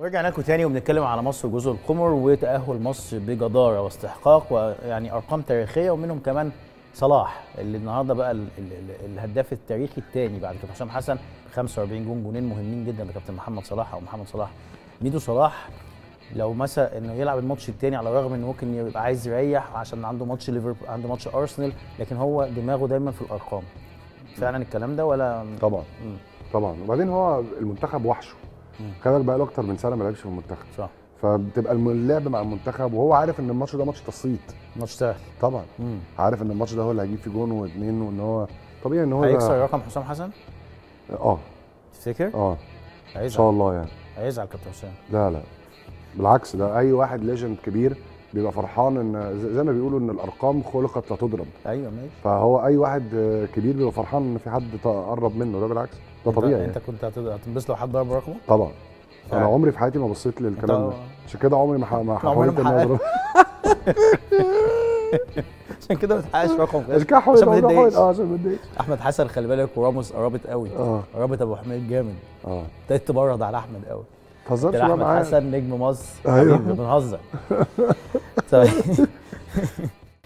ورجعنا لكم تاني وبنتكلم على مصر وجزر القمر وتأهل مصر بجدارة واستحقاق ويعني أرقام تاريخية ومنهم كمان صلاح اللي النهارده بقى ال ال ال الهداف التاريخي الثاني بعد كابتن حسام حسن ب 45 جون جونين مهمين جدا لكابتن محمد صلاح او محمد صلاح ميدو صلاح لو مثلا انه يلعب الماتش الثاني على الرغم انه ممكن يبقى عايز يريح عشان عنده ماتش ليفربول عنده ماتش ارسنال لكن هو دماغه دايما في الارقام فعلا الكلام ده ولا طبعا مم. طبعا وبعدين هو المنتخب وحشه مم. خلي بالك بقى له اكتر من سنه ما لعبش في المنتخب صح فبتبقى الم- اللعب مع المنتخب وهو عارف ان الماتش ده ماتش تصويت ماتش سهل طبعا مم. عارف ان الماتش ده هو اللي هيجيب فيه جون واثنين وان هو طبيعي ان هو هيكسر يبقى- رقم حسام حسن اه تفتكر؟ اه ان هيزعل شاء الله يعني هيزعل كابتن حسام لا لا بالعكس ده اي واحد ليجند كبير بيبقى فرحان ان زي- زي ما بيقولوا ان الارقام خلقت لا تضرب ايوه ماشي فهو اي واحد آه، كبير بيبقى فرحان ان في حد تقرب منه ده بالعكس ده أنت- طبيعي انت يعني. كنت هتد- هتنبسط لو حد ضرب رقمه؟ طبعا انا فعلا. عمري في حياتي ما بصيت للكلام ده عشان كده عمري ما ح- ما عمرنا حاولت ما ان أنا حققت. اضرب عشان كده ما تحققش رقم عشان كده حاولت عشان ما أضرب. تتضايقش. اه عشان ما اتضايقش احمد حسن خلي بالك وراموس قربت قوي اه قربت ابو حميد جامد اه ابتديت تبرد على احمد قوي ما تهزرش ده بقى احمد معايا حسن نجم مصر أيوه. حبيبي بنهزر طيب